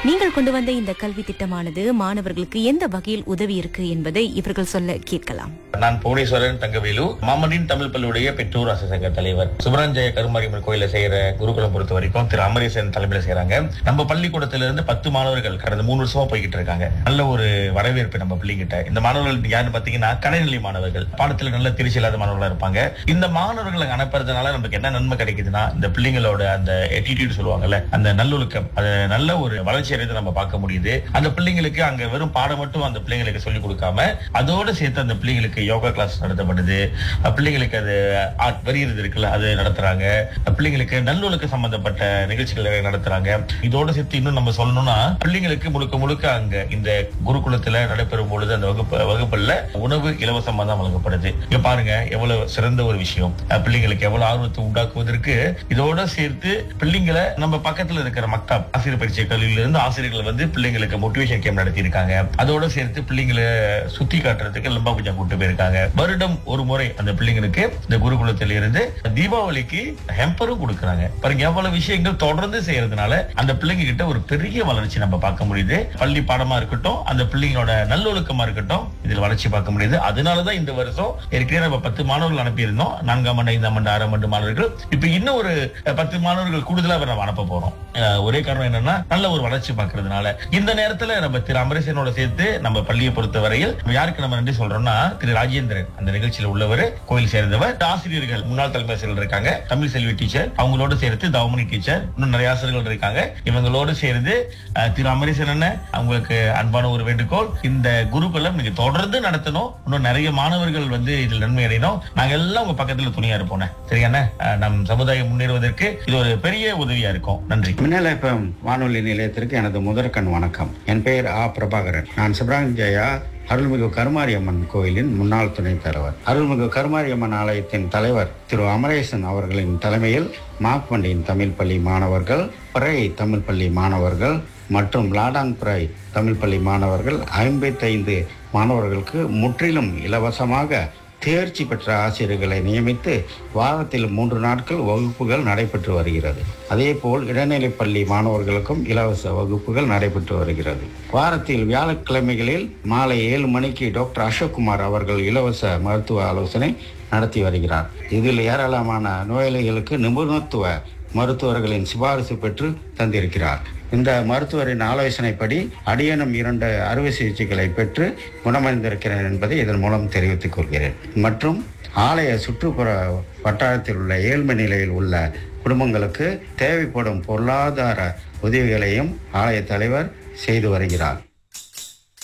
நீங்கள் கொண்டு வந்த இந்த கல்வி திட்டமானது மாணவர்களுக்கு எந்த வகையில் உதவி இருக்கு என்பதை இவர்கள் சொல்ல கேட்கலாம் நான் புவனேஸ்வரன் தங்கவேலு மாமனின் தமிழ் பள்ளியுடைய பெற்றோர் ஆசிரியர் சங்க தலைவர் சுப்ரஞ்சய கருமாரியம்மன் கோயில செய்யற குருகுலம் பொறுத்த வரைக்கும் திரு அமரேசன் தலைமையில செய்யறாங்க நம்ம பள்ளிக்கூடத்துல இருந்து பத்து மாணவர்கள் கடந்த மூணு வருஷமா போய்கிட்டு இருக்காங்க நல்ல ஒரு வரவேற்பு நம்ம பிள்ளைகிட்ட இந்த மாணவர்கள் யாருன்னு பாத்தீங்கன்னா கடைநிலை மாணவர்கள் பாடத்துல நல்ல திருச்சி இல்லாத மாணவர்களா இருப்பாங்க இந்த மாணவர்களை அனுப்புறதுனால நமக்கு என்ன நன்மை கிடைக்குதுன்னா இந்த பிள்ளைங்களோட அந்த எட்டிடியூட் சொல்லுவாங்கல்ல அந்த நல்லொழுக்கம் அது நல்ல ஒரு வளர்ச்சி அடைந்து நம்ம பார்க்க முடியுது அந்த பிள்ளைங்களுக்கு அங்க வெறும் பாடம் மட்டும் அந்த பிள்ளைங்களுக்கு சொல்லிக் கொடுக்காம அதோட சேர்த்து அந்த பிள்ளைங்களுக்கு யோகா கிளாஸ் நடத்தப்படுது அஹ் பிள்ளைங்களுக்கு அது ஆர்ட் வரியிறது இருக்குல்ல அது நடத்துறாங்க அஹ் பிள்ளைங்களுக்கு நல்லொழுக்க சம்பந்தப்பட்ட நிகழ்ச்சிகள் நிறைய நடத்துறாங்க இதோட சேர்த்து இன்னும் நம்ம சொல்லணும்னா பிள்ளைங்களுக்கு முழுக்க முழுக்க அங்க இந்த குருகுலத்துல நடைபெறும் பொழுது அந்த வகுப்பு வகுப்புல உணவு இலவசமா தான் வழங்கப்படுது இங்க பாருங்க எவ்வளவு சிறந்த ஒரு விஷயம் அஹ் பிள்ளைங்களுக்கு எவ்வளவு ஆர்வத்தை உண்டாக்குவதற்கு இதோட சேர்த்து பிள்ளைங்களை நம்ம பக்கத்துல இருக்கிற மக்தாப் ஆசிரியர் பயிற்சி கல்வியில இருந்து ஆசிரியர்கள் வந்து பிள்ளைங்களுக்கு மோட்டிவேஷன் கேம்ப் நடத்தி இருக்காங்க அதோட சேர்த்து பிள்ளைங்களை சுத்தி காட்டுறதுக்கு லம்பா பூஜா கூட்டு போயிருக்காங்க வருடம் ஒரு முறை அந்த பிள்ளைங்களுக்கு இந்த குருகுலத்தில இருந்து தீபாவளிக்கு ஹெம்பரும் கொடுக்கறாங்க பாருங்க எவ்வளவு விஷயங்கள் தொடர்ந்து செய்யறதுனால அந்த பிள்ளைங்க கிட்ட ஒரு பெரிய வளர்ச்சி நம்ம பார்க்க முடியுது பள்ளி பாடமா இருக்கட்டும் அந்த பிள்ளைங்களோட நல்லொழுக்கமா இருக்கட்டும் இதுல வளர்ச்சி பார்க்க முடியுது அதனாலதான் இந்த வருஷம் ஏற்கனவே நம்ம பத்து மாணவர்கள் அனுப்பியிருந்தோம் நான்காம் ஆண்டு ஐந்தாம் ஆண்டு ஆறாம் ஆண்டு மாணவர்கள் இப்ப இன்னும் ஒரு அஹ், பத்து மாணவர்கள் கூடுதலா நம்ம அனுப்ப போறோம் அஹ், ஒரே காரணம் என்னன்னா நல்ல ஒரு வளர்ச்சி பார்க்கறதுனால இந்த நேரத்துல நம்ம திரு அமரேசனோட சேர்த்து நம்ம பள்ளியை பொறுத்த வரையில் யாருக்கு நம்ம நன்றி சொல்றோம்னா திரு ராஜேந்திரன் அந்த நிகழ்ச்சியில உள்ளவர் கோயில் சேர்ந்தவர் ஆசிரியர்கள் முன்னாள் தலைமை ஆசிரியர்கள் இருக்காங்க தமிழ் செல்வி டீச்சர் அவங்களோட சேர்த்து தவமணி டீச்சர் இன்னும் நிறைய ஆசிரியர்கள் இருக்காங்க இவங்களோடு சேர்ந்து அஹ், திரு அமரேசன் அண்ணன் அவங்களுக்கு அன்பான ஒரு வேண்டுகோள் இந்த குருகுலம் நீங்க தொடர்ந்து நடத்தணும் இன்னும் நிறைய மாணவர்கள் வந்து இதில் நன்மை அடையணும் நாங்க எல்லாம் உங்க பக்கத்துல துணியா இருப்போம் சரியான நம் சமுதாயம் முன்னேறுவதற்கு இது ஒரு பெரிய உதவியா இருக்கும் நன்றி மின்னல் எஃப்எம் வானொலி நிலையத்திற்கு எனது முதற்கண் வணக்கம் என் பெயர் ஆ பிரபாகரன் நான் சிவராஞ்சயா அருள்மிகு கருமாரியம்மன் கோயிலின் முன்னாள் துணைத் தலைவர் அருள்மிகு கருமாரியம்மன் ஆலயத்தின் தலைவர் திரு அமரேசன் அவர்களின் தலைமையில் மாக்பண்டியின் தமிழ் பள்ளி மாணவர்கள் பிறை தமிழ் பள்ளி மாணவர்கள் மற்றும் லாடாங் பிறை தமிழ் பள்ளி மாணவர்கள் ஐம்பத்தைந்து மாணவர்களுக்கு முற்றிலும் இலவசமாக தேர்ச்சி பெற்ற ஆசிரியர்களை நியமித்து வாரத்தில் மூன்று நாட்கள் வகுப்புகள் நடைபெற்று வருகிறது அதேபோல் இடைநிலைப் பள்ளி மாணவர்களுக்கும் இலவச வகுப்புகள் நடைபெற்று வருகிறது வாரத்தில் வியாழக்கிழமைகளில் மாலை ஏழு மணிக்கு டாக்டர் அசோக்குமார் அவர்கள் இலவச மருத்துவ ஆலோசனை நடத்தி வருகிறார் இதில் ஏராளமான நோயாளிகளுக்கு நிபுணத்துவ மருத்துவர்களின் சிபாரிசு பெற்று தந்திருக்கிறார் இந்த மருத்துவரின் ஆலோசனைப்படி அடியனும் இரண்டு அறுவை சிகிச்சைகளை பெற்று குணமடைந்திருக்கிறேன் என்பதை இதன் மூலம் தெரிவித்துக் கொள்கிறேன் மற்றும் ஆலய சுற்றுப்புற வட்டாரத்தில் உள்ள ஏழ்மை நிலையில் உள்ள குடும்பங்களுக்கு தேவைப்படும் பொருளாதார உதவிகளையும் ஆலய தலைவர் செய்து வருகிறார்